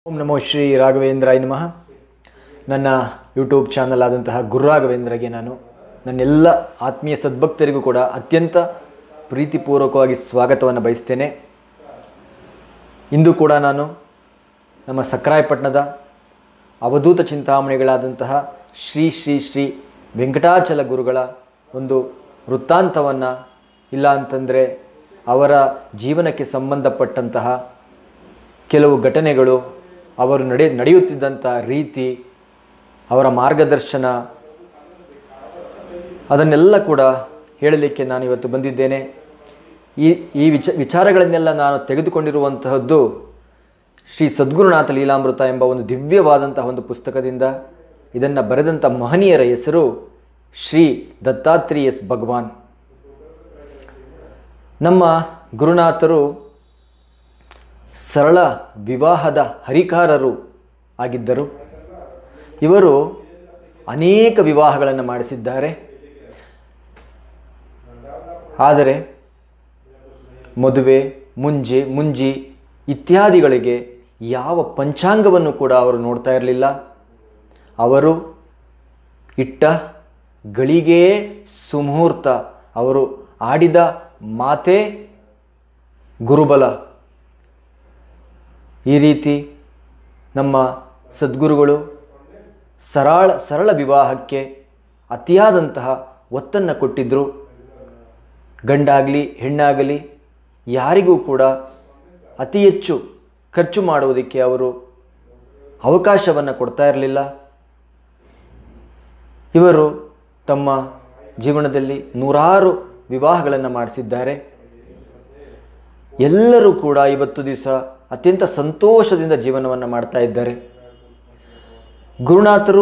ಓಂ ನಮೋ ಶ್ರೀ ರಾಘವೇಂದ್ರಾಯ ನಮಃ ನನ್ನ ಯೂಟ್ಯೂಬ್ ಚಾನಲ್ ಆದಂತಹ ಗುರು ರಾಘವೇಂದ್ರಗೆ ನಾನು ನನ್ನೆಲ್ಲ ಆತ್ಮೀಯ ಸದ್ಭಕ್ತರಿಗೂ ಕೂಡ ಅತ್ಯಂತ ಪ್ರೀತಿಪೂರ್ವಕವಾಗಿ ಸ್ವಾಗತವನ್ನು ಬಯಸ್ತೇನೆ ಇಂದು ಕೂಡ ನಾನು ನಮ್ಮ ಸಕ್ರಾಯಪಟ್ಟಣದ ಅವಧೂತ ಚಿಂತಾಮಣಿಗಳಾದಂತಹ ಶ್ರೀ ಶ್ರೀ ಶ್ರೀ ವೆಂಕಟಾಚಲ ಗುರುಗಳ ಒಂದು ವೃತ್ತಾಂತವನ್ನು ಇಲ್ಲ ಅಂತಂದರೆ ಅವರ ಜೀವನಕ್ಕೆ ಸಂಬಂಧಪಟ್ಟಂತಹ ಕೆಲವು ಘಟನೆಗಳು ಅವರು ನಡೆ ನಡೆಯುತ್ತಿದ್ದಂಥ ರೀತಿ ಅವರ ಮಾರ್ಗದರ್ಶನ ಅದನ್ನೆಲ್ಲ ಕೂಡ ಹೇಳಲಿಕ್ಕೆ ನಾನು ಇವತ್ತು ಬಂದಿದ್ದೇನೆ ಈ ಈ ವಿಚ ವಿಚಾರಗಳನ್ನೆಲ್ಲ ನಾನು ತೆಗೆದುಕೊಂಡಿರುವಂತಹದ್ದು ಶ್ರೀ ಸದ್ಗುರುನಾಥ ಲೀಲಾಮೃತ ಎಂಬ ಒಂದು ದಿವ್ಯವಾದಂತಹ ಒಂದು ಪುಸ್ತಕದಿಂದ ಇದನ್ನು ಬರೆದಂಥ ಮಹನೀಯರ ಹೆಸರು ಶ್ರೀ ದತ್ತಾತ್ರೇಯ ಎಸ್ ಭಗವಾನ್ ನಮ್ಮ ಗುರುನಾಥರು ಸರಳ ವಿವಾಹದ ಹರಿಕಾರರು ಆಗಿದ್ದರು ಇವರು ಅನೇಕ ವಿವಾಹಗಳನ್ನು ಮಾಡಿಸಿದ್ದಾರೆ ಆದರೆ ಮದುವೆ ಮುಂಜೆ ಮುಂಜಿ ಇತ್ಯಾದಿಗಳಿಗೆ ಯಾವ ಪಂಚಾಂಗವನ್ನು ಕೂಡ ಅವರು ನೋಡ್ತಾ ಇರಲಿಲ್ಲ ಅವರು ಇಟ್ಟ ಗಳಿಗೆ ಸುಮುಹೂರ್ತ ಅವರು ಆಡಿದ ಮಾತೆ ಗುರುಬಲ ಈ ರೀತಿ ನಮ್ಮ ಸದ್ಗುರುಗಳು ಸರಳ ಸರಳ ವಿವಾಹಕ್ಕೆ ಅತಿಯಾದಂತಹ ಒತ್ತನ್ನು ಕೊಟ್ಟಿದ್ದರು ಗಂಡಾಗಲಿ ಹೆಣ್ಣಾಗಲಿ ಯಾರಿಗೂ ಕೂಡ ಅತಿ ಹೆಚ್ಚು ಖರ್ಚು ಮಾಡುವುದಕ್ಕೆ ಅವರು ಅವಕಾಶವನ್ನು ಕೊಡ್ತಾ ಇರಲಿಲ್ಲ ಇವರು ತಮ್ಮ ಜೀವನದಲ್ಲಿ ನೂರಾರು ವಿವಾಹಗಳನ್ನು ಮಾಡಿಸಿದ್ದಾರೆ ಎಲ್ಲರೂ ಕೂಡ ಇವತ್ತು ದಿವಸ ಅತ್ಯಂತ ಸಂತೋಷದಿಂದ ಜೀವನವನ್ನು ಮಾಡ್ತಾ ಇದ್ದಾರೆ ಗುರುನಾಥರು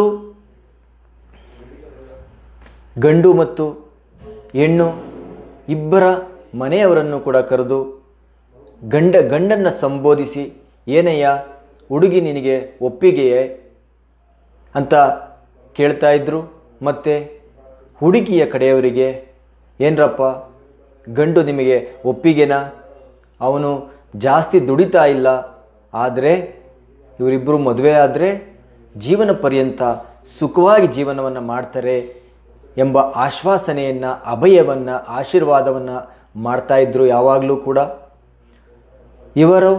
ಗಂಡು ಮತ್ತು ಹೆಣ್ಣು ಇಬ್ಬರ ಮನೆಯವರನ್ನು ಕೂಡ ಕರೆದು ಗಂಡ ಗಂಡನ್ನು ಸಂಬೋಧಿಸಿ ಏನಯ್ಯ ಹುಡುಗಿ ನಿನಗೆ ಒಪ್ಪಿಗೆಯೇ ಅಂತ ಕೇಳ್ತಾ ಇದ್ದರು ಮತ್ತು ಹುಡುಗಿಯ ಕಡೆಯವರಿಗೆ ಏನರಪ್ಪ ಗಂಡು ನಿಮಗೆ ಒಪ್ಪಿಗೆನಾ ಅವನು ಜಾಸ್ತಿ ದುಡಿತಾ ಇಲ್ಲ ಆದರೆ ಇವರಿಬ್ಬರು ಮದುವೆ ಆದರೆ ಜೀವನ ಪರ್ಯಂತ ಸುಖವಾಗಿ ಜೀವನವನ್ನು ಮಾಡ್ತಾರೆ ಎಂಬ ಆಶ್ವಾಸನೆಯನ್ನು ಅಭಯವನ್ನು ಆಶೀರ್ವಾದವನ್ನು ಮಾಡ್ತಾ ಇದ್ದರು ಯಾವಾಗಲೂ ಕೂಡ ಇವರು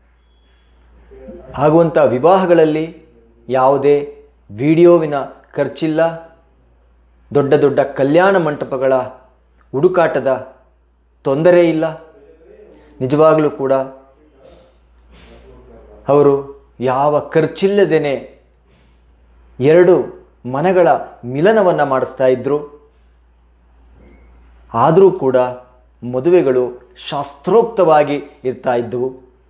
ಆಗುವಂಥ ವಿವಾಹಗಳಲ್ಲಿ ಯಾವುದೇ ವಿಡಿಯೋವಿನ ಖರ್ಚಿಲ್ಲ ದೊಡ್ಡ ದೊಡ್ಡ ಕಲ್ಯಾಣ ಮಂಟಪಗಳ ಹುಡುಕಾಟದ ತೊಂದರೆ ಇಲ್ಲ ನಿಜವಾಗಲೂ ಕೂಡ ಅವರು ಯಾವ ಖರ್ಚಿಲ್ಲದೇನೆ ಎರಡು ಮನಗಳ ಮಿಲನವನ್ನು ಮಾಡಿಸ್ತಾ ಇದ್ದರು ಆದರೂ ಕೂಡ ಮದುವೆಗಳು ಶಾಸ್ತ್ರೋಕ್ತವಾಗಿ ಇರ್ತಾ ಇದ್ದವು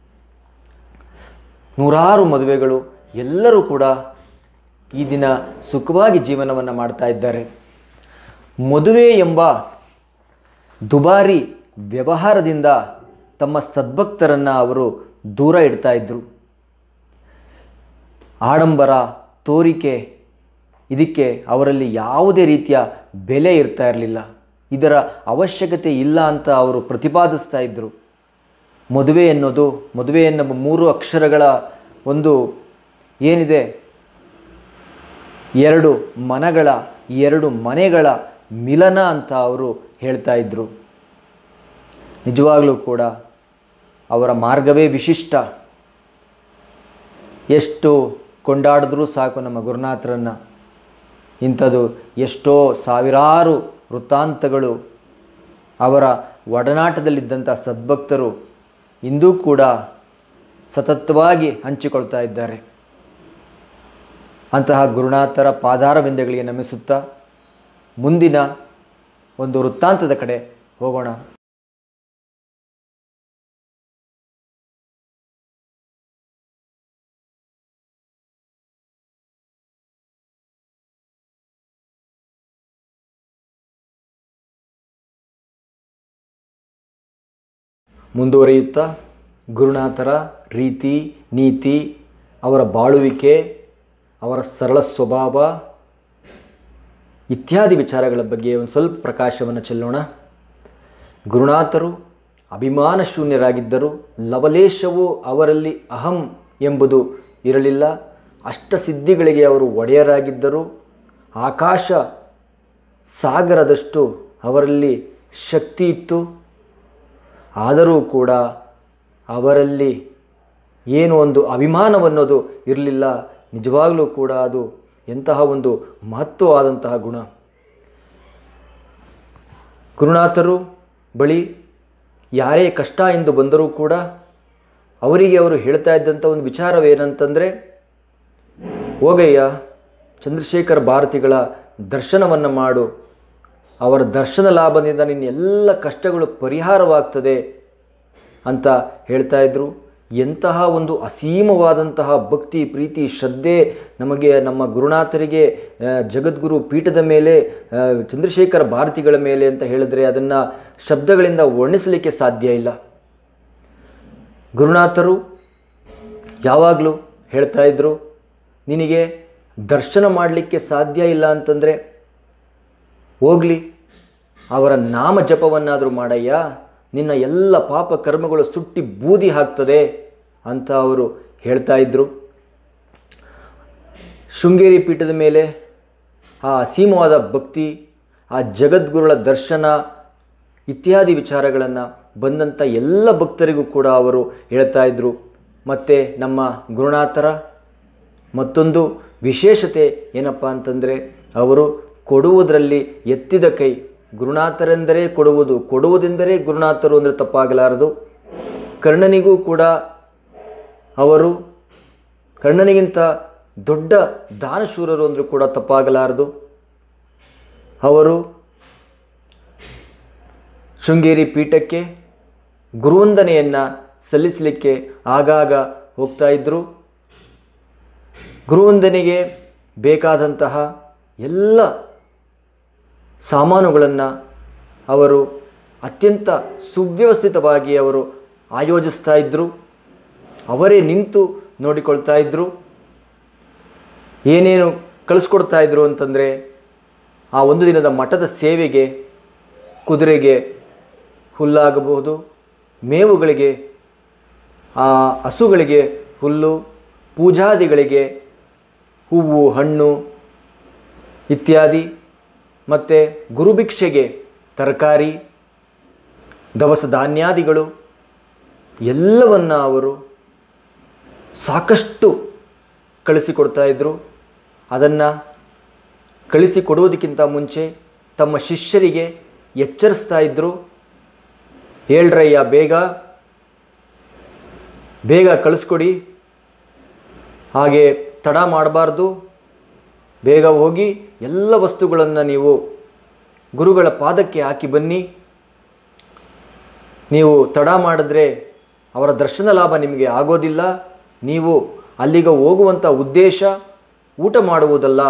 ನೂರಾರು ಮದುವೆಗಳು ಎಲ್ಲರೂ ಕೂಡ ಈ ದಿನ ಸುಖವಾಗಿ ಜೀವನವನ್ನು ಮಾಡ್ತಾ ಇದ್ದಾರೆ ಮದುವೆ ಎಂಬ ದುಬಾರಿ ವ್ಯವಹಾರದಿಂದ ತಮ್ಮ ಸದ್ಭಕ್ತರನ್ನು ಅವರು ದೂರ ಇಡ್ತಾ ಇದ್ದರು ಆಡಂಬರ ತೋರಿಕೆ ಇದಕ್ಕೆ ಅವರಲ್ಲಿ ಯಾವುದೇ ರೀತಿಯ ಬೆಲೆ ಇರ್ತಾ ಇರಲಿಲ್ಲ ಇದರ ಅವಶ್ಯಕತೆ ಇಲ್ಲ ಅಂತ ಅವರು ಪ್ರತಿಪಾದಿಸ್ತಾ ಇದ್ದರು ಮದುವೆ ಎನ್ನೋದು ಮದುವೆ ಎನ್ನುವ ಮೂರು ಅಕ್ಷರಗಳ ಒಂದು ಏನಿದೆ ಎರಡು ಮನಗಳ ಎರಡು ಮನೆಗಳ ಮಿಲನ ಅಂತ ಅವರು ಹೇಳ್ತಾ ಇದ್ದರು ನಿಜವಾಗಲೂ ಕೂಡ ಅವರ ಮಾರ್ಗವೇ ವಿಶಿಷ್ಟ ಎಷ್ಟು ಕೊಂಡಾಡಿದ್ರೂ ಸಾಕು ನಮ್ಮ ಗುರುನಾಥರನ್ನು ಇಂಥದ್ದು ಎಷ್ಟೋ ಸಾವಿರಾರು ವೃತ್ತಾಂತಗಳು ಅವರ ಒಡನಾಟದಲ್ಲಿದ್ದಂಥ ಸದ್ಭಕ್ತರು ಇಂದೂ ಕೂಡ ಸತತವಾಗಿ ಹಂಚಿಕೊಳ್ತಾ ಇದ್ದಾರೆ ಅಂತಹ ಗುರುನಾಥರ ಪಾದಾರವಿಂದಗಳಿಗೆ ನಮಿಸುತ್ತಾ ಮುಂದಿನ ಒಂದು ವೃತ್ತಾಂತದ ಕಡೆ ಹೋಗೋಣ ಮುಂದುವರಿಯುತ್ತಾ ಗುರುನಾಥರ ರೀತಿ ನೀತಿ ಅವರ ಬಾಳುವಿಕೆ ಅವರ ಸರಳ ಸ್ವಭಾವ ಇತ್ಯಾದಿ ವಿಚಾರಗಳ ಬಗ್ಗೆ ಒಂದು ಸ್ವಲ್ಪ ಪ್ರಕಾಶವನ್ನು ಚೆಲ್ಲೋಣ ಗುರುನಾಥರು ಅಭಿಮಾನ ಶೂನ್ಯರಾಗಿದ್ದರು ಲವಲೇಶವು ಅವರಲ್ಲಿ ಅಹಂ ಎಂಬುದು ಇರಲಿಲ್ಲ ಅಷ್ಟಸಿದ್ಧಿಗಳಿಗೆ ಅವರು ಒಡೆಯರಾಗಿದ್ದರು ಆಕಾಶ ಸಾಗರದಷ್ಟು ಅವರಲ್ಲಿ ಶಕ್ತಿ ಇತ್ತು ಆದರೂ ಕೂಡ ಅವರಲ್ಲಿ ಏನು ಒಂದು ಅಭಿಮಾನವನ್ನೋದು ಇರಲಿಲ್ಲ ನಿಜವಾಗಲೂ ಕೂಡ ಅದು ಎಂತಹ ಒಂದು ಮಹತ್ವವಾದಂತಹ ಗುಣ ಗುರುನಾಥರು ಬಳಿ ಯಾರೇ ಕಷ್ಟ ಎಂದು ಬಂದರೂ ಕೂಡ ಅವರಿಗೆ ಅವರು ಹೇಳ್ತಾ ಇದ್ದಂಥ ಒಂದು ವಿಚಾರವೇನಂತಂದರೆ ಹೋಗಯ್ಯ ಚಂದ್ರಶೇಖರ ಭಾರತಿಗಳ ದರ್ಶನವನ್ನು ಮಾಡು ಅವರ ದರ್ಶನ ಲಾಭದಿಂದ ನಿನ್ನ ಎಲ್ಲ ಕಷ್ಟಗಳು ಪರಿಹಾರವಾಗ್ತದೆ ಅಂತ ಹೇಳ್ತಾ ಇದ್ರು ಎಂತಹ ಒಂದು ಅಸೀಮವಾದಂತಹ ಭಕ್ತಿ ಪ್ರೀತಿ ಶ್ರದ್ಧೆ ನಮಗೆ ನಮ್ಮ ಗುರುನಾಥರಿಗೆ ಆ, ಜಗದ್ಗುರು ಪೀಠದ ಮೇಲೆ ಆ, ಚಂದ್ರಶೇಖರ ಭಾರತಿಗಳ ಮೇಲೆ ಅಂತ ಹೇಳಿದ್ರೆ ಅದನ್ನು ಶಬ್ದಗಳಿಂದ ವರ್ಣಿಸಲಿಕ್ಕೆ ಸಾಧ್ಯ ಇಲ್ಲ ಗುರುನಾಥರು ಯಾವಾಗಲೂ ಹೇಳ್ತಾ ಇದ್ರು ನಿನಗೆ ದರ್ಶನ ಮಾಡಲಿಕ್ಕೆ ಸಾಧ್ಯ ಇಲ್ಲ ಅಂತಂದರೆ ಹೋಗಲಿ ಅವರ ನಾಮ ಜಪವನ್ನಾದರೂ ಮಾಡಯ್ಯ ನಿನ್ನ ಎಲ್ಲ ಪಾಪ ಕರ್ಮಗಳು ಸುಟ್ಟಿ ಬೂದಿ ಹಾಕ್ತದೆ ಅಂತ ಅವರು ಹೇಳ್ತಾ ಇದ್ದರು ಶೃಂಗೇರಿ ಪೀಠದ ಮೇಲೆ ಆ ಅಸೀಮವಾದ ಭಕ್ತಿ ಆ ಜಗದ್ಗುರುಗಳ ದರ್ಶನ ಇತ್ಯಾದಿ ವಿಚಾರಗಳನ್ನು ಬಂದಂಥ ಎಲ್ಲ ಭಕ್ತರಿಗೂ ಕೂಡ ಅವರು ಹೇಳ್ತಾ ಇದ್ದರು ಮತ್ತು ನಮ್ಮ ಗುರುನಾಥರ ಮತ್ತೊಂದು ವಿಶೇಷತೆ ಏನಪ್ಪ ಅಂತಂದರೆ ಅವರು ಕೊಡುವುದರಲ್ಲಿ ಎತ್ತಿದ ಕೈ ಗುರುನಾಥರೆಂದರೆ ಕೊಡುವುದು ಕೊಡುವುದೆಂದರೆ ಗುರುನಾಥರು ಅಂದರೆ ತಪ್ಪಾಗಲಾರದು ಕರ್ಣನಿಗೂ ಕೂಡ ಅವರು ಕರ್ಣನಿಗಿಂತ ದೊಡ್ಡ ದಾನಶೂರರು ಅಂದರೂ ಕೂಡ ತಪ್ಪಾಗಲಾರದು ಅವರು ಶೃಂಗೇರಿ ಪೀಠಕ್ಕೆ ಗುರುವಂದನೆಯನ್ನು ಸಲ್ಲಿಸಲಿಕ್ಕೆ ಆಗಾಗ ಹೋಗ್ತಾ ಇದ್ದರು ಗುರುವಂದನೆಗೆ ಬೇಕಾದಂತಹ ಎಲ್ಲ ಸಾಮಾನುಗಳನ್ನು ಅವರು ಅತ್ಯಂತ ಸುವ್ಯವಸ್ಥಿತವಾಗಿ ಅವರು ಆಯೋಜಿಸ್ತಾ ಇದ್ದರು ಅವರೇ ನಿಂತು ನೋಡಿಕೊಳ್ತಾ ಇದ್ದರು ಏನೇನು ಕಳಿಸ್ಕೊಡ್ತಾ ಇದ್ರು ಅಂತಂದರೆ ಆ ಒಂದು ದಿನದ ಮಠದ ಸೇವೆಗೆ ಕುದುರೆಗೆ ಹುಲ್ಲಾಗಬಹುದು ಮೇವುಗಳಿಗೆ ಆ ಹಸುಗಳಿಗೆ ಹುಲ್ಲು ಪೂಜಾದಿಗಳಿಗೆ ಹೂವು ಹಣ್ಣು ಇತ್ಯಾದಿ ಮತ್ತು ಗುರುಭಿಕ್ಷೆಗೆ ತರಕಾರಿ ದವಸ ಧಾನ್ಯಾದಿಗಳು ಎಲ್ಲವನ್ನು ಅವರು ಸಾಕಷ್ಟು ಕಳಿಸಿಕೊಡ್ತಾ ಇದ್ದರು ಅದನ್ನು ಕಳಿಸಿಕೊಡುವುದಕ್ಕಿಂತ ಮುಂಚೆ ತಮ್ಮ ಶಿಷ್ಯರಿಗೆ ಎಚ್ಚರಿಸ್ತಾ ಇದ್ದರು ಹೇಳ್ರಯ್ಯ ಬೇಗ ಬೇಗ ಕಳಿಸ್ಕೊಡಿ ಹಾಗೆ ತಡ ಮಾಡಬಾರ್ದು ಬೇಗ ಹೋಗಿ ಎಲ್ಲ ವಸ್ತುಗಳನ್ನು ನೀವು ಗುರುಗಳ ಪಾದಕ್ಕೆ ಹಾಕಿ ಬನ್ನಿ ನೀವು ತಡ ಮಾಡಿದ್ರೆ ಅವರ ದರ್ಶನ ಲಾಭ ನಿಮಗೆ ಆಗೋದಿಲ್ಲ ನೀವು ಅಲ್ಲಿಗೆ ಹೋಗುವಂಥ ಉದ್ದೇಶ ಊಟ ಮಾಡುವುದಲ್ಲ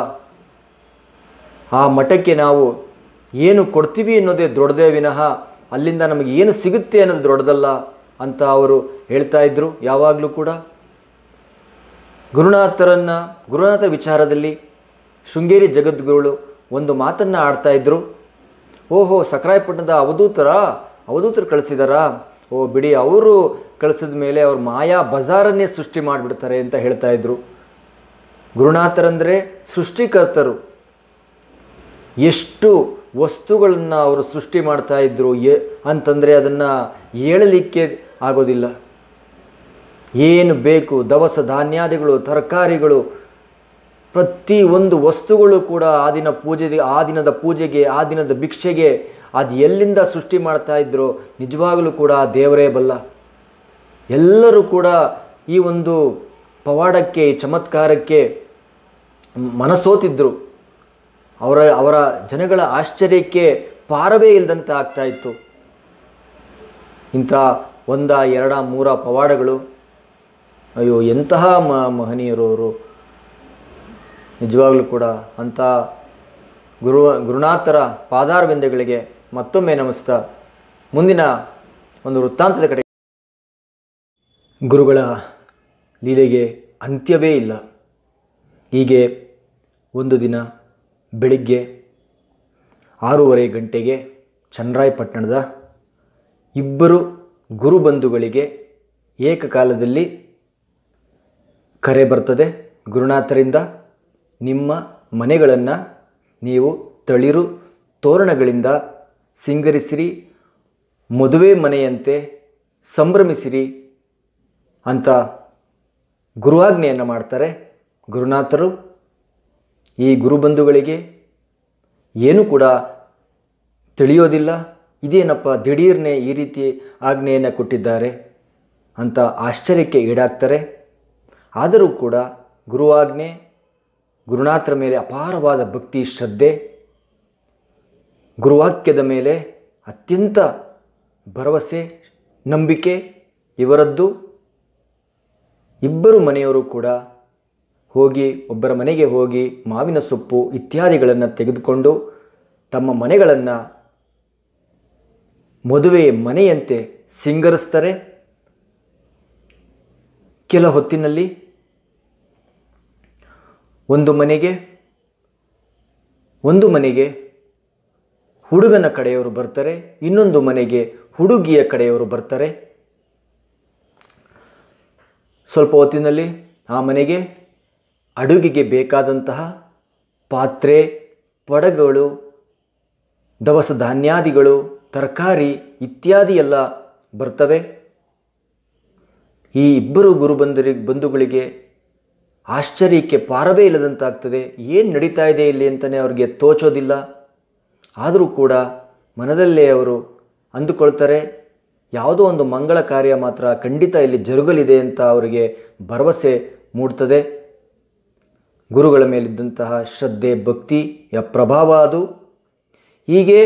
ಆ ಮಠಕ್ಕೆ ನಾವು ಏನು ಕೊಡ್ತೀವಿ ಅನ್ನೋದೇ ದೊಡ್ಡದೇ ವಿನಃ ಅಲ್ಲಿಂದ ನಮಗೆ ಏನು ಸಿಗುತ್ತೆ ಅನ್ನೋದು ದೊಡ್ಡದಲ್ಲ ಅಂತ ಅವರು ಹೇಳ್ತಾ ಇದ್ದರು ಯಾವಾಗಲೂ ಕೂಡ ಗುರುನಾಥರನ್ನು ಗುರುನಾಥ ವಿಚಾರದಲ್ಲಿ ಶೃಂಗೇರಿ ಜಗದ್ಗುರುಗಳು ಒಂದು ಮಾತನ್ನು ಆಡ್ತಾ ಇದ್ದರು ಓಹೋ ಸಕ್ರಾಯಪಟ್ಟಣದ ಅವಧೂತರ ಅವಧೂತರು ಕಳಿಸಿದಾರಾ ಓ ಬಿಡಿ ಅವರು ಕಳಿಸಿದ ಮೇಲೆ ಅವ್ರು ಮಾಯಾ ಬಜಾರನ್ನೇ ಸೃಷ್ಟಿ ಮಾಡಿಬಿಡ್ತಾರೆ ಅಂತ ಹೇಳ್ತಾ ಇದ್ರು ಗುರುನಾಥರಂದರೆ ಸೃಷ್ಟಿಕರ್ತರು ಎಷ್ಟು ವಸ್ತುಗಳನ್ನು ಅವರು ಸೃಷ್ಟಿ ಮಾಡ್ತಾ ಇದ್ರು ಎ ಅಂತಂದರೆ ಅದನ್ನು ಹೇಳಲಿಕ್ಕೆ ಆಗೋದಿಲ್ಲ ಏನು ಬೇಕು ದವಸ ಧಾನ್ಯಾದಿಗಳು ತರಕಾರಿಗಳು ಪ್ರತಿ ಒಂದು ವಸ್ತುಗಳು ಕೂಡ ಆ ದಿನ ಪೂಜೆಗೆ ಆ ದಿನದ ಪೂಜೆಗೆ ಆ ದಿನದ ಭಿಕ್ಷೆಗೆ ಅದು ಎಲ್ಲಿಂದ ಸೃಷ್ಟಿ ಮಾಡ್ತಾ ಇದ್ರೋ ನಿಜವಾಗಲೂ ಕೂಡ ದೇವರೇ ಬಲ್ಲ ಎಲ್ಲರೂ ಕೂಡ ಈ ಒಂದು ಪವಾಡಕ್ಕೆ ಈ ಚಮತ್ಕಾರಕ್ಕೆ ಮನಸೋತಿದ್ರು ಅವರ ಅವರ ಜನಗಳ ಆಶ್ಚರ್ಯಕ್ಕೆ ಪಾರವೇ ಇಲ್ಲದಂತೆ ಆಗ್ತಾ ಇತ್ತು ಇಂಥ ಒಂದ ಎರಡ ಮೂರ ಪವಾಡಗಳು ಅಯ್ಯೋ ಎಂತಹ ಮ ಮಹನೀಯರು ಅವರು ನಿಜವಾಗ್ಲೂ ಕೂಡ ಅಂಥ ಗುರು ಗುರುನಾಥರ ಪಾದಾರವಿಂದಗಳಿಗೆ ಮತ್ತೊಮ್ಮೆ ನಮಿಸ್ತಾ ಮುಂದಿನ ಒಂದು ವೃತ್ತಾಂತದ ಕಡೆ ಗುರುಗಳ ಲೀಲೆಗೆ ಅಂತ್ಯವೇ ಇಲ್ಲ ಹೀಗೆ ಒಂದು ದಿನ ಬೆಳಿಗ್ಗೆ ಆರೂವರೆ ಗಂಟೆಗೆ ಚನ್ನರಾಯಪಟ್ಟಣದ ಇಬ್ಬರು ಗುರುಬಂಧುಗಳಿಗೆ ಏಕಕಾಲದಲ್ಲಿ ಕರೆ ಬರ್ತದೆ ಗುರುನಾಥರಿಂದ ನಿಮ್ಮ ಮನೆಗಳನ್ನು ನೀವು ತಳಿರು ತೋರಣಗಳಿಂದ ಸಿಂಗರಿಸಿರಿ ಮದುವೆ ಮನೆಯಂತೆ ಸಂಭ್ರಮಿಸಿರಿ ಅಂತ ಗುರುವಾಜ್ಞೆಯನ್ನು ಮಾಡ್ತಾರೆ ಗುರುನಾಥರು ಈ ಗುರುಬಂಧುಗಳಿಗೆ ಏನೂ ಕೂಡ ತಿಳಿಯೋದಿಲ್ಲ ಇದೇನಪ್ಪ ದಿಢೀರ್ನೆ ಈ ರೀತಿ ಆಜ್ಞೆಯನ್ನು ಕೊಟ್ಟಿದ್ದಾರೆ ಅಂತ ಆಶ್ಚರ್ಯಕ್ಕೆ ಈಡಾಗ್ತಾರೆ ಆದರೂ ಕೂಡ ಗುರುವಾಜ್ಞೆ ಗುರುನಾಥರ ಮೇಲೆ ಅಪಾರವಾದ ಭಕ್ತಿ ಶ್ರದ್ಧೆ ಗುರುವಾಕ್ಯದ ಮೇಲೆ ಅತ್ಯಂತ ಭರವಸೆ ನಂಬಿಕೆ ಇವರದ್ದು ಇಬ್ಬರು ಮನೆಯವರು ಕೂಡ ಹೋಗಿ ಒಬ್ಬರ ಮನೆಗೆ ಹೋಗಿ ಮಾವಿನ ಸೊಪ್ಪು ಇತ್ಯಾದಿಗಳನ್ನು ತೆಗೆದುಕೊಂಡು ತಮ್ಮ ಮನೆಗಳನ್ನು ಮದುವೆ ಮನೆಯಂತೆ ಸಿಂಗರಿಸ್ತಾರೆ ಕೆಲ ಹೊತ್ತಿನಲ್ಲಿ ಒಂದು ಮನೆಗೆ ಒಂದು ಮನೆಗೆ ಹುಡುಗನ ಕಡೆಯವರು ಬರ್ತಾರೆ ಇನ್ನೊಂದು ಮನೆಗೆ ಹುಡುಗಿಯ ಕಡೆಯವರು ಬರ್ತಾರೆ ಸ್ವಲ್ಪ ಹೊತ್ತಿನಲ್ಲಿ ಆ ಮನೆಗೆ ಅಡುಗೆಗೆ ಬೇಕಾದಂತಹ ಪಾತ್ರೆ ಪಡಗಳು ದವಸ ಧಾನ್ಯಾದಿಗಳು ತರಕಾರಿ ಇತ್ಯಾದಿ ಎಲ್ಲ ಬರ್ತವೆ ಈ ಇಬ್ಬರು ಗುರುಬಂಧರಿ ಬಂಧುಗಳಿಗೆ ಆಶ್ಚರ್ಯಕ್ಕೆ ಪಾರವೇ ಇಲ್ಲದಂತಾಗ್ತದೆ ಏನು ನಡೀತಾ ಇದೆ ಇಲ್ಲಿ ಅಂತಲೇ ಅವ್ರಿಗೆ ತೋಚೋದಿಲ್ಲ ಆದರೂ ಕೂಡ ಮನದಲ್ಲೇ ಅವರು ಅಂದುಕೊಳ್ತಾರೆ ಯಾವುದೋ ಒಂದು ಮಂಗಳ ಕಾರ್ಯ ಮಾತ್ರ ಖಂಡಿತ ಇಲ್ಲಿ ಜರುಗಲಿದೆ ಅಂತ ಅವರಿಗೆ ಭರವಸೆ ಮೂಡ್ತದೆ ಗುರುಗಳ ಮೇಲಿದ್ದಂತಹ ಶ್ರದ್ಧೆ ಭಕ್ತಿಯ ಪ್ರಭಾವ ಅದು ಹೀಗೆ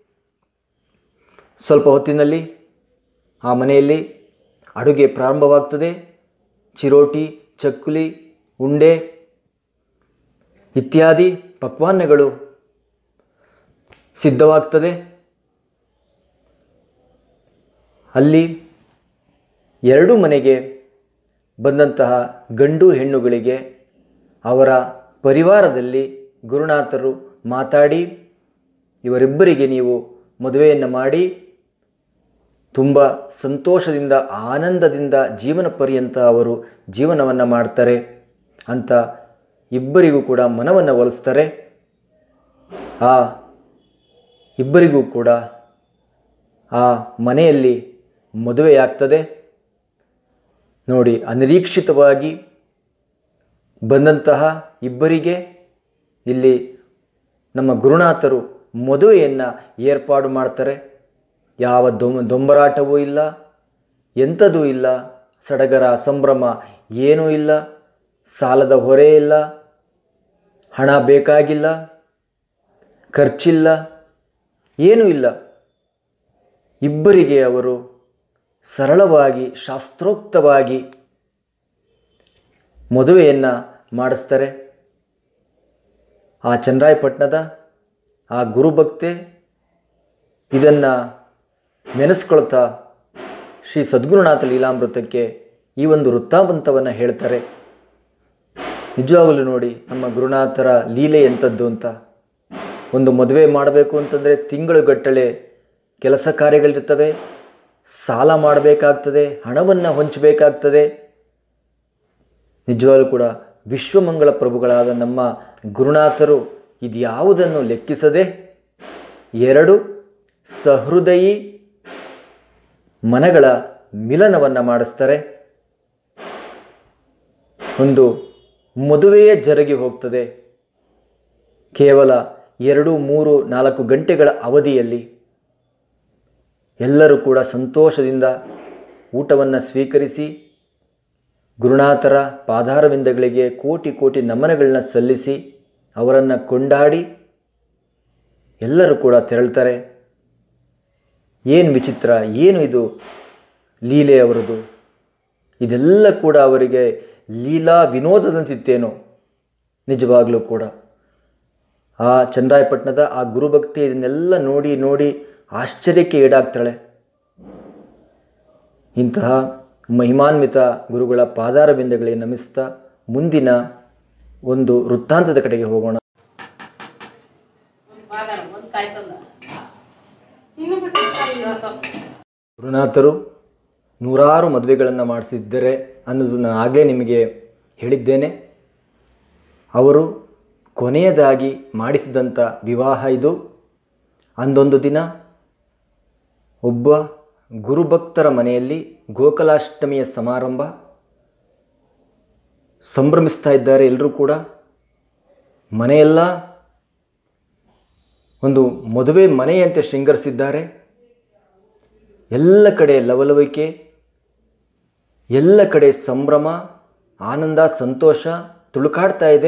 ಸ್ವಲ್ಪ ಹೊತ್ತಿನಲ್ಲಿ ಆ ಮನೆಯಲ್ಲಿ ಅಡುಗೆ ಪ್ರಾರಂಭವಾಗ್ತದೆ ಚಿರೋಟಿ ಚಕ್ಕುಲಿ ಉಂಡೆ ಇತ್ಯಾದಿ ಪಕ್ವಾನ್ನಗಳು ಸಿದ್ಧವಾಗ್ತದೆ ಅಲ್ಲಿ ಎರಡು ಮನೆಗೆ ಬಂದಂತಹ ಗಂಡು ಹೆಣ್ಣುಗಳಿಗೆ ಅವರ ಪರಿವಾರದಲ್ಲಿ ಗುರುನಾಥರು ಮಾತಾಡಿ ಇವರಿಬ್ಬರಿಗೆ ನೀವು ಮದುವೆಯನ್ನು ಮಾಡಿ ತುಂಬ ಸಂತೋಷದಿಂದ ಆನಂದದಿಂದ ಜೀವನ ಪರ್ಯಂತ ಅವರು ಜೀವನವನ್ನು ಮಾಡ್ತಾರೆ ಅಂತ ಇಬ್ಬರಿಗೂ ಕೂಡ ಮನವನ್ನು ಒಲಿಸ್ತಾರೆ ಆ ಇಬ್ಬರಿಗೂ ಕೂಡ ಆ ಮನೆಯಲ್ಲಿ ಮದುವೆಯಾಗ್ತದೆ ನೋಡಿ ಅನಿರೀಕ್ಷಿತವಾಗಿ ಬಂದಂತಹ ಇಬ್ಬರಿಗೆ ಇಲ್ಲಿ ನಮ್ಮ ಗುರುನಾಥರು ಮದುವೆಯನ್ನು ಏರ್ಪಾಡು ಮಾಡ್ತಾರೆ ಯಾವ ದೊಮ್ ದೊಂಬರಾಟವೂ ಇಲ್ಲ ಎಂಥದೂ ಇಲ್ಲ ಸಡಗರ ಸಂಭ್ರಮ ಏನೂ ಇಲ್ಲ ಸಾಲದ ಹೊರೆ ಇಲ್ಲ ಹಣ ಬೇಕಾಗಿಲ್ಲ ಖರ್ಚಿಲ್ಲ ಏನೂ ಇಲ್ಲ ಇಬ್ಬರಿಗೆ ಅವರು ಸರಳವಾಗಿ ಶಾಸ್ತ್ರೋಕ್ತವಾಗಿ ಮದುವೆಯನ್ನು ಮಾಡಿಸ್ತಾರೆ ಆ ಚನ್ನರಾಯಪಟ್ಟಣದ ಆ ಗುರುಭಕ್ತೆ ಇದನ್ನು ನೆನೆಸ್ಕೊಳ್ತಾ ಶ್ರೀ ಸದ್ಗುರುನಾಥ ಲೀಲಾಮೃತಕ್ಕೆ ಈ ಒಂದು ವೃತ್ತಾಂತವನ್ನು ಹೇಳ್ತಾರೆ ನಿಜವಾಗಲೂ ನೋಡಿ ನಮ್ಮ ಗುರುನಾಥರ ಲೀಲೆ ಎಂಥದ್ದು ಅಂತ ಒಂದು ಮದುವೆ ಮಾಡಬೇಕು ಅಂತಂದರೆ ತಿಂಗಳುಗಟ್ಟಲೆ ಕೆಲಸ ಕಾರ್ಯಗಳಿರ್ತವೆ ಸಾಲ ಮಾಡಬೇಕಾಗ್ತದೆ ಹಣವನ್ನು ಹೊಂಚಬೇಕಾಗ್ತದೆ ನಿಜವಾಗ್ಲೂ ಕೂಡ ವಿಶ್ವಮಂಗಳ ಪ್ರಭುಗಳಾದ ನಮ್ಮ ಗುರುನಾಥರು ಇದ್ಯಾವುದನ್ನು ಲೆಕ್ಕಿಸದೆ ಎರಡು ಸಹೃದಯಿ ಮನಗಳ ಮಿಲನವನ್ನು ಮಾಡಿಸ್ತಾರೆ ಒಂದು ಮದುವೆಯೇ ಜರುಗಿ ಹೋಗ್ತದೆ ಕೇವಲ ಎರಡು ಮೂರು ನಾಲ್ಕು ಗಂಟೆಗಳ ಅವಧಿಯಲ್ಲಿ ಎಲ್ಲರೂ ಕೂಡ ಸಂತೋಷದಿಂದ ಊಟವನ್ನು ಸ್ವೀಕರಿಸಿ ಗುರುನಾಥರ ಪಾದಾರವಿಂದಗಳಿಗೆ ಕೋಟಿ ಕೋಟಿ ನಮನಗಳನ್ನ ಸಲ್ಲಿಸಿ ಅವರನ್ನು ಕೊಂಡಾಡಿ ಎಲ್ಲರೂ ಕೂಡ ತೆರಳ್ತಾರೆ ಏನು ವಿಚಿತ್ರ ಏನು ಇದು ಲೀಲೆ ಅವರದು ಇದೆಲ್ಲ ಕೂಡ ಅವರಿಗೆ ಲೀಲಾ ವಿನೋದದಂತಿತ್ತೇನೋ ನಿಜವಾಗಲೂ ಕೂಡ ಆ ಚನ್ನರಾಯಪಟ್ಟಣದ ಆ ಗುರುಭಕ್ತಿ ಇದನ್ನೆಲ್ಲ ನೋಡಿ ನೋಡಿ ಆಶ್ಚರ್ಯಕ್ಕೆ ಈಡಾಗ್ತಾಳೆ ಇಂತಹ ಮಹಿಮಾನ್ವಿತ ಗುರುಗಳ ಪಾದಾರಬಿಂದಗಳಿಗೆ ನಮಿಸ್ತಾ ಮುಂದಿನ ಒಂದು ವೃತ್ತಾಂತದ ಕಡೆಗೆ ಹೋಗೋಣ ಗುರುನಾಥರು ನೂರಾರು ಮದುವೆಗಳನ್ನು ಮಾಡಿಸಿದ್ದರೆ ಅನ್ನೋದು ನಾನು ಆಗಲೇ ನಿಮಗೆ ಹೇಳಿದ್ದೇನೆ ಅವರು ಕೊನೆಯದಾಗಿ ಮಾಡಿಸಿದಂಥ ವಿವಾಹ ಇದು ಅಂದೊಂದು ದಿನ ಒಬ್ಬ ಗುರುಭಕ್ತರ ಮನೆಯಲ್ಲಿ ಗೋಕುಲಾಷ್ಟಮಿಯ ಸಮಾರಂಭ ಸಂಭ್ರಮಿಸ್ತಾ ಇದ್ದಾರೆ ಎಲ್ಲರೂ ಕೂಡ ಮನೆಯೆಲ್ಲ ಒಂದು ಮದುವೆ ಮನೆಯಂತೆ ಶೃಂಗರಿಸಿದ್ದಾರೆ ಎಲ್ಲ ಕಡೆ ಲವಲವಿಕೆ ಎಲ್ಲ ಕಡೆ ಸಂಭ್ರಮ ಆನಂದ ಸಂತೋಷ ತುಳುಕಾಡ್ತಾ ಇದೆ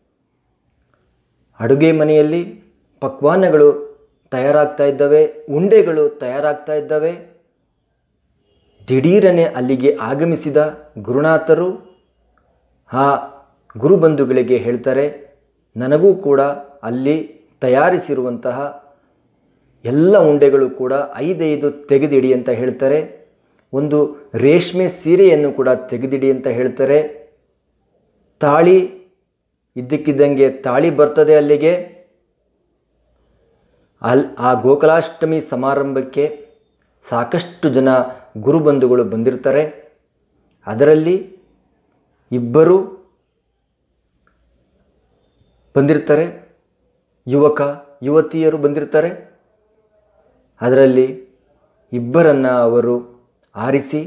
ಅಡುಗೆ ಮನೆಯಲ್ಲಿ ಪಕ್ವಾನಗಳು ತಯಾರಾಗ್ತಾ ಇದ್ದಾವೆ ಉಂಡೆಗಳು ತಯಾರಾಗ್ತಾ ಇದ್ದಾವೆ ದಿಢೀರನೆ ಅಲ್ಲಿಗೆ ಆಗಮಿಸಿದ ಗುರುನಾಥರು ಆ ಗುರುಬಂಧುಗಳಿಗೆ ಹೇಳ್ತಾರೆ ನನಗೂ ಕೂಡ ಅಲ್ಲಿ ತಯಾರಿಸಿರುವಂತಹ ಎಲ್ಲ ಉಂಡೆಗಳು ಕೂಡ ಐದೈದು ತೆಗೆದಿಡಿ ಅಂತ ಹೇಳ್ತಾರೆ ಒಂದು ರೇಷ್ಮೆ ಸೀರೆಯನ್ನು ಕೂಡ ತೆಗೆದಿಡಿ ಅಂತ ಹೇಳ್ತಾರೆ ತಾಳಿ ಇದ್ದಕ್ಕಿದ್ದಂಗೆ ತಾಳಿ ಬರ್ತದೆ ಅಲ್ಲಿಗೆ ಅಲ್ ಆ ಗೋಕುಲಾಷ್ಟಮಿ ಸಮಾರಂಭಕ್ಕೆ ಸಾಕಷ್ಟು ಜನ ಗುರುಬಂಧುಗಳು ಬಂದಿರ್ತಾರೆ ಅದರಲ್ಲಿ ಇಬ್ಬರು ಬಂದಿರ್ತಾರೆ ಯುವಕ ಯುವತಿಯರು ಬಂದಿರ್ತಾರೆ ಅದರಲ್ಲಿ ಇಬ್ಬರನ್ನು ಅವರು ಆರಿಸಿ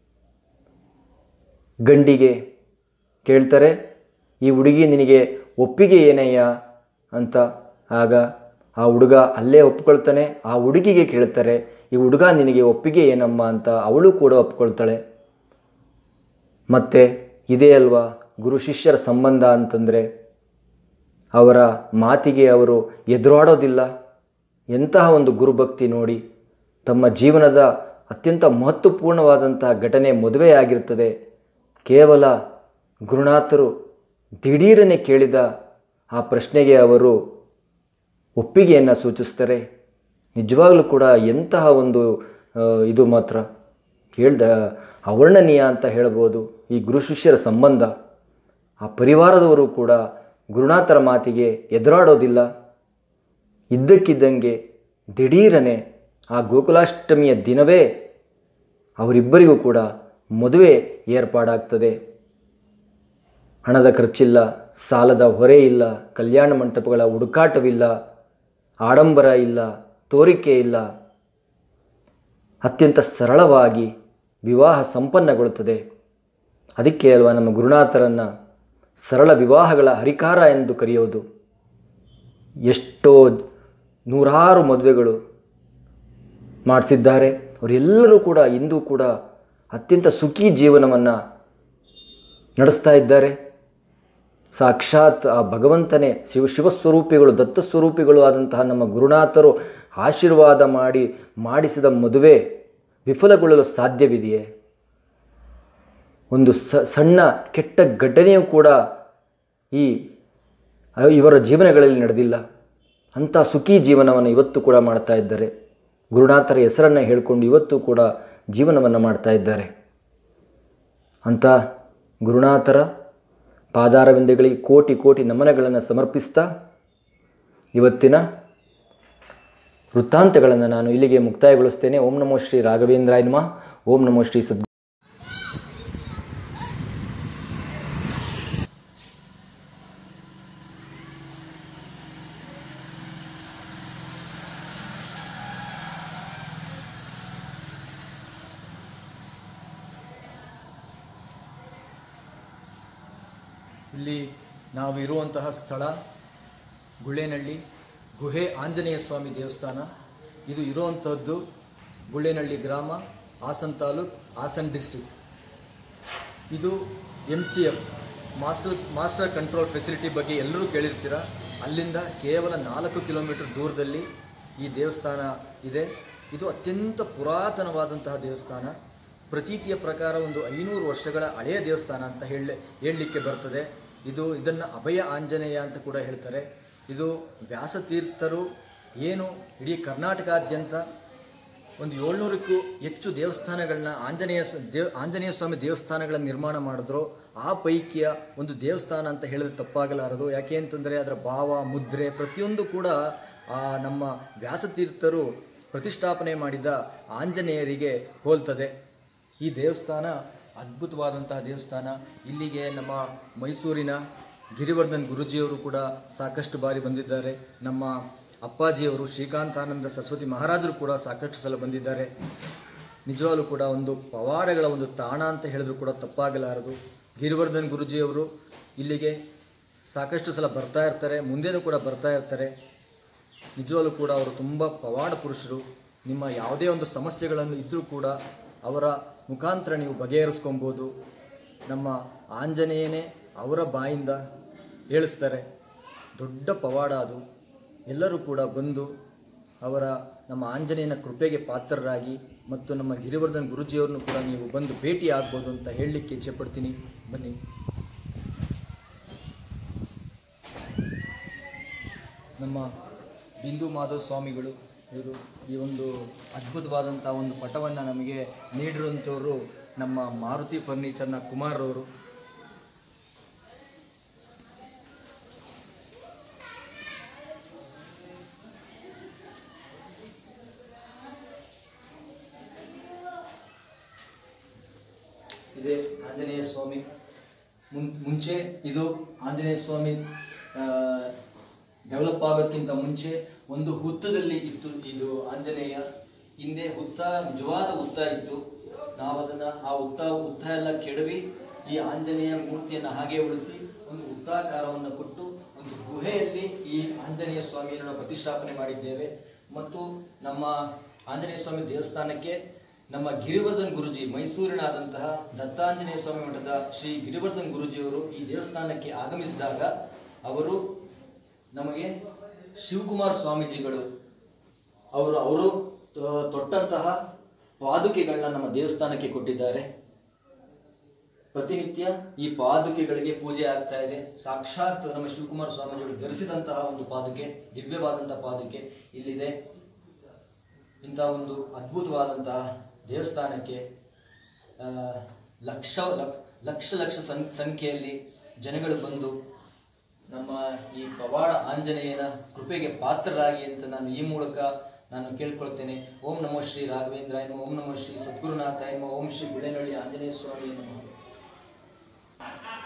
ಗಂಡಿಗೆ ಕೇಳ್ತಾರೆ ಈ ಹುಡುಗಿ ನಿನಗೆ ಒಪ್ಪಿಗೆ ಏನಯ್ಯ ಅಂತ ಆಗ ಆ ಹುಡುಗ ಅಲ್ಲೇ ಒಪ್ಕೊಳ್ತಾನೆ ಆ ಹುಡುಗಿಗೆ ಕೇಳ್ತಾರೆ ಈ ಹುಡುಗ ನಿನಗೆ ಒಪ್ಪಿಗೆ ಏನಮ್ಮ ಅಂತ ಅವಳು ಕೂಡ ಒಪ್ಕೊಳ್ತಾಳೆ ಮತ್ತು ಇದೇ ಅಲ್ವಾ ಗುರು ಶಿಷ್ಯರ ಸಂಬಂಧ ಅಂತಂದರೆ ಅವರ ಮಾತಿಗೆ ಅವರು ಎದುರಾಡೋದಿಲ್ಲ ಎಂತಹ ಒಂದು ಗುರುಭಕ್ತಿ ನೋಡಿ ತಮ್ಮ ಜೀವನದ ಅತ್ಯಂತ ಮಹತ್ವಪೂರ್ಣವಾದಂತಹ ಘಟನೆ ಮದುವೆಯಾಗಿರ್ತದೆ ಕೇವಲ ಗುರುನಾಥರು ದಿಢೀರನೆ ಕೇಳಿದ ಆ ಪ್ರಶ್ನೆಗೆ ಅವರು ಒಪ್ಪಿಗೆಯನ್ನು ಸೂಚಿಸ್ತಾರೆ ನಿಜವಾಗಲೂ ಕೂಡ ಎಂತಹ ಒಂದು ಆ, ಇದು ಮಾತ್ರ ಹೇಳ್ದ ಅವರ್ಣನೀಯ ಅಂತ ಹೇಳ್ಬೋದು ಈ ಗುರು ಶಿಷ್ಯರ ಸಂಬಂಧ ಆ ಪರಿವಾರದವರು ಕೂಡ ಗುರುನಾಥರ ಮಾತಿಗೆ ಎದುರಾಡೋದಿಲ್ಲ ಇದ್ದಕ್ಕಿದ್ದಂಗೆ ದಿಢೀರನೆ ಆ ಗೋಕುಲಾಷ್ಟಮಿಯ ದಿನವೇ ಅವರಿಬ್ಬರಿಗೂ ಕೂಡ ಮದುವೆ ಏರ್ಪಾಡಾಗ್ತದೆ ಹಣದ ಖರ್ಚಿಲ್ಲ ಸಾಲದ ಹೊರೆ ಇಲ್ಲ ಕಲ್ಯಾಣ ಮಂಟಪಗಳ ಹುಡುಕಾಟವಿಲ್ಲ ಆಡಂಬರ ಇಲ್ಲ ತೋರಿಕೆ ಇಲ್ಲ ಅತ್ಯಂತ ಸರಳವಾಗಿ ವಿವಾಹ ಸಂಪನ್ನಗೊಳ್ಳುತ್ತದೆ ಅದಕ್ಕೆ ಅಲ್ವಾ ನಮ್ಮ ಗುರುನಾಥರನ್ನು ಸರಳ ವಿವಾಹಗಳ ಹರಿಕಾರ ಎಂದು ಕರೆಯೋದು ಎಷ್ಟೋ ನೂರಾರು ಮದುವೆಗಳು ಮಾಡಿಸಿದ್ದಾರೆ ಅವರೆಲ್ಲರೂ ಕೂಡ ಇಂದು ಕೂಡ ಅತ್ಯಂತ ಸುಖಿ ಜೀವನವನ್ನು ನಡೆಸ್ತಾ ಇದ್ದಾರೆ ಸಾಕ್ಷಾತ್ ಆ ಭಗವಂತನೇ ಶಿವ ಶಿವಸ್ವರೂಪಿಗಳು ದತ್ತಸ್ವರೂಪಿಗಳು ಆದಂತಹ ನಮ್ಮ ಗುರುನಾಥರು ಆಶೀರ್ವಾದ ಮಾಡಿ ಮಾಡಿಸಿದ ಮದುವೆ ವಿಫಲಗೊಳ್ಳಲು ಸಾಧ್ಯವಿದೆಯೇ ಒಂದು ಸ ಸಣ್ಣ ಕೆಟ್ಟ ಘಟನೆಯೂ ಕೂಡ ಈ ಇವರ ಜೀವನಗಳಲ್ಲಿ ನಡೆದಿಲ್ಲ ಅಂಥ ಸುಖಿ ಜೀವನವನ್ನು ಇವತ್ತು ಕೂಡ ಮಾಡ್ತಾ ಇದ್ದಾರೆ ಗುರುನಾಥರ ಹೆಸರನ್ನು ಹೇಳಿಕೊಂಡು ಇವತ್ತು ಕೂಡ ಜೀವನವನ್ನು ಮಾಡ್ತಾ ಇದ್ದಾರೆ ಅಂಥ ಗುರುನಾಥರ ಪಾದಾರವಿಂದಗಳಿಗೆ ಕೋಟಿ ಕೋಟಿ ನಮನಗಳನ್ನು ಸಮರ್ಪಿಸ್ತಾ ಇವತ್ತಿನ ವೃತ್ತಾಂತಗಳನ್ನು ನಾನು ಇಲ್ಲಿಗೆ ಮುಕ್ತಾಯಗೊಳಿಸ್ತೇನೆ ಓಂ ನಮೋ ಶ್ರೀ ರಾಘವೇಂದ್ರಾಯ ನಮಃ ಓಂ ನಮೋ ಶ್ರೀ ಸದ್ ಇಲ್ಲಿ ನಾವು ಇರುವಂತಹ ಸ್ಥಳ ಗುಳ್ಳೇನಹಳ್ಳಿ ಗುಹೆ ಆಂಜನೇಯ ಸ್ವಾಮಿ ದೇವಸ್ಥಾನ ಇದು ಇರುವಂತಹದ್ದು ಗುಳ್ಳೇನಹಳ್ಳಿ ಗ್ರಾಮ ಹಾಸನ್ ತಾಲೂಕ್ ಹಾಸನ್ ಡಿಸ್ಟಿಕ್ ಇದು M C F master master control facility ಬಗ್ಗೆ ಎಲ್ಲರೂ ಕೇಳಿರ್ತೀರ ಅಲ್ಲಿಂದ ಕೇವಲ ನಾಲ್ಕು ಕಿಲೋಮೀಟರ್ ದೂರದಲ್ಲಿ ಈ ದೇವಸ್ಥಾನ ಇದೆ ಇದು ಅತ್ಯಂತ ಪುರಾತನವಾದಂತಹ ದೇವಸ್ಥಾನ ಪ್ರತೀತಿಯ ಪ್ರಕಾರ ಒಂದು ಐನೂರು ವರ್ಷಗಳ ಹಳೆಯ ದೇವಸ್ಥಾನ ಅಂತ ಹೇಳ ಹೇಳಲಿಕ್ಕೆ ಬರ್ತದೆ ಇದು ಇದನ್ನು ಅಭಯ ಆಂಜನೇಯ ಅಂತ ಕೂಡ ಹೇಳ್ತಾರೆ ಇದು ವ್ಯಾಸತೀರ್ಥರು ಏನು ಇಡೀ ಕರ್ನಾಟಕಾದ್ಯಂತ ಒಂದು ಏಳ್ನೂರಕ್ಕೂ ಹೆಚ್ಚು ದೇವಸ್ಥಾನಗಳನ್ನ ಆಂಜನೇಯ ಸ್- ದೇವ್ ಆಂಜನೇಯ ಸ್ವಾಮಿ ದೇವಸ್ಥಾನಗಳ ನಿರ್ಮಾಣ ಮಾಡಿದ್ರು ಆ ಪೈಕಿಯ ಒಂದು ದೇವಸ್ಥಾನ ಅಂತ ಹೇಳಿದ್ರೆ ತಪ್ಪಾಗಲಾರದು ಯಾಕೆ ಅಂತಂದರೆ ಅದರ ಭಾವ ಮುದ್ರೆ ಪ್ರತಿಯೊಂದು ಕೂಡ ಆ ನಮ್ಮ ವ್ಯಾಸತೀರ್ಥರು ಪ್ರತಿಷ್ಠಾಪನೆ ಮಾಡಿದ ಆಂಜನೇಯರಿಗೆ ಹೋಲ್ತದೆ ಈ ದೇವಸ್ಥಾನ ಅದ್ಭುತವಾದಂತಹ ದೇವಸ್ಥಾನ ಇಲ್ಲಿಗೆ ನಮ್ಮ ಮೈಸೂರಿನ ಗಿರಿವರ್ಧನ್ ಗುರುಜಿಯವರು ಕೂಡ ಸಾಕಷ್ಟು ಬಾರಿ ಬಂದಿದ್ದಾರೆ ನಮ್ಮ ಅಪ್ಪಾಜಿಯವರು ಶ್ರೀಕಾಂತಾನಂದ ಸರಸ್ವತಿ ಮಹಾರಾಜರು ಕೂಡ ಸಾಕಷ್ಟು ಸಲ ಬಂದಿದ್ದಾರೆ ನಿಜವಾಗ್ಲೂ ಕೂಡ ಒಂದು ಪವಾಡಗಳ ಒಂದು ತಾಣ ಅಂತ ಹೇಳಿದ್ರು ಕೂಡ ತಪ್ಪಾಗಲಾರದು ಗಿರಿವರ್ಧನ್ ಗುರುಜಿಯವರು ಇಲ್ಲಿಗೆ ಸಾಕಷ್ಟು ಸಲ ಬರ್ತಾ ಇರ್ತಾರೆ ಮುಂದೆನೂ ಕೂಡ ಬರ್ತಾ ಇರ್ತಾರೆ ನಿಜವಾಗ್ಲೂ ಕೂಡ ಅವರು ತುಂಬ ಪವಾಡ ಪುರುಷರು ನಿಮ್ಮ ಯಾವುದೇ ಒಂದು ಸಮಸ್ಯೆಗಳನ್ನು ಇದ್ದರೂ ಕೂಡ ಅವರ ಮುಖಾಂತರ ನೀವು ಬಗೆಹರಿಸ್ಕೊಬೋದು ನಮ್ಮ ಆಂಜನೇಯನೇ ಅವರ ಬಾಯಿಂದ ಹೇಳಿಸ್ತಾರೆ ದೊಡ್ಡ ಪವಾಡ ಅದು ಎಲ್ಲರೂ ಕೂಡ ಬಂದು ಅವರ ನಮ್ಮ ಆಂಜನೇಯನ ಕೃಪೆಗೆ ಪಾತ್ರರಾಗಿ ಮತ್ತು ನಮ್ಮ ಗಿರಿವರ್ಧನ್ ಗುರುಜಿಯವ್ರನ್ನು ಕೂಡ ನೀವು ಬಂದು ಭೇಟಿ ಆಗ್ಬೋದು ಅಂತ ಹೇಳಲಿಕ್ಕೆ ಇಚ್ಛೆಪಡ್ತೀನಿ ಬನ್ನಿ ನಮ್ಮ ಬಿಂದು ಮಾಧವ್ ಸ್ವಾಮಿಗಳು ಇವರು ಈ ಒಂದು ಅದ್ಭುತವಾದಂಥ ಒಂದು ಪಟವನ್ನು ನಮಗೆ ನೀಡಿರುವಂಥವರು ನಮ್ಮ ಮಾರುತಿ ಫರ್ನಿಚರ್ನ ಕುಮಾರ್ ಅವರು ಇದೇ ಆಂಜನೇಯ ಸ್ವಾಮಿ ಮುನ್ ಮುಂಚೆ ಇದು ಆಂಜನೇಯ ಸ್ವಾಮಿ ಡೆವಲಪ್ ಆಗೋದಕ್ಕಿಂತ ಮುಂಚೆ ಒಂದು ಹುತ್ತದಲ್ಲಿ ಇತ್ತು ಇದು ಆಂಜನೇಯ ಹಿಂದೆ ಹುತ್ತ ನಿಜವಾದ ಹುತ್ತ ಇತ್ತು ನಾವು ಅದನ್ನ ಆ ಹುತ್ತ ಹುತ್ತ ಎಲ್ಲ ಕೆಡವಿ ಈ ಆಂಜನೇಯ ಮೂರ್ತಿಯನ್ನು ಹಾಗೆ ಉಳಿಸಿ ಒಂದು ಹುತ್ತಾಕಾರವನ್ನು ಕೊಟ್ಟು ಒಂದು ಗುಹೆಯಲ್ಲಿ ಈ ಆಂಜನೇಯ ಸ್ವಾಮಿಯನ್ನು ನಾವು ಪ್ರತಿಷ್ಠಾಪನೆ ಮಾಡಿದ್ದೇವೆ ಮತ್ತು ನಮ್ಮ ಆಂಜನೇಯ ಸ್ವಾಮಿ ದೇವಸ್ಥಾನಕ್ಕೆ ನಮ್ಮ ಗಿರಿವರ್ಧನ್ ಗುರುಜಿ ಮೈಸೂರಿನಾದಂತಹ ದತ್ತಾಂಜನೇಯ ಸ್ವಾಮಿ ಮಠದ ಶ್ರೀ ಗಿರಿವರ್ಧನ್ ಗುರುಜಿಯವರು ಈ ದೇವಸ್ಥಾನಕ್ಕೆ ಆಗಮಿಸಿದಾಗ ಅವರು ನಮಗೆ ಶಿವಕುಮಾರ್ ಸ್ವಾಮೀಜಿಗಳು ಅವರು ಅವರು ತ- ತೊಟ್ಟಂತಹ ಪಾದುಕೆಗಳನ್ನ ನಮ್ಮ ದೇವಸ್ಥಾನಕ್ಕೆ ಕೊಟ್ಟಿದ್ದಾರೆ ಪ್ರತಿನಿತ್ಯ ಈ ಪಾದುಕೆಗಳಿಗೆ ಪೂಜೆ ಆಗ್ತಾ ಇದೆ ಸಾಕ್ಷಾತ್ ನಮ್ಮ ಶಿವಕುಮಾರ ಸ್ವಾಮೀಜಿಗಳು ಧರಿಸಿದಂತಹ ಒಂದು ಪಾದುಕೆ ದಿವ್ಯವಾದಂತಹ ಪಾದುಕೆ ಇಲ್ಲಿದೆ ಇಂತಹ ಒಂದು ಅದ್ಭುತವಾದಂತಹ ದೇವಸ್ಥಾನಕ್ಕೆ ಆ, ಲಕ್ಷ ಲಕ್- ಲಕ್ಷ ಲಕ್ಷ ಸಂ ಸಂಖ್ಯೆಯಲ್ಲಿ ಜನಗಳು ಬಂದು ನಮ್ಮ ಈ ಪವಾಡ ಆಂಜನೇಯನ ಕೃಪೆಗೆ ಪಾತ್ರರಾಗಿ ಅಂತ ನಾನು ಈ ಮೂಲಕ ನಾನು ಕೇಳ್ಕೊಳ್ತೇನೆ ಓಂ ನಮೋ ಶ್ರೀ ರಾಘವೇಂದ್ರ ಎನ್ನುವ ಓಂ ನಮೋ ಶ್ರೀ ಸದ್ಗುರುನಾಥ ಎನ್ನುವ ಓಂ ಶ್ರೀ ಗುಳೆನಹಳ್ಳಿ ಆಂಜನೇಯ ಸ್ವಾಮಿ ಎನ್ನುವ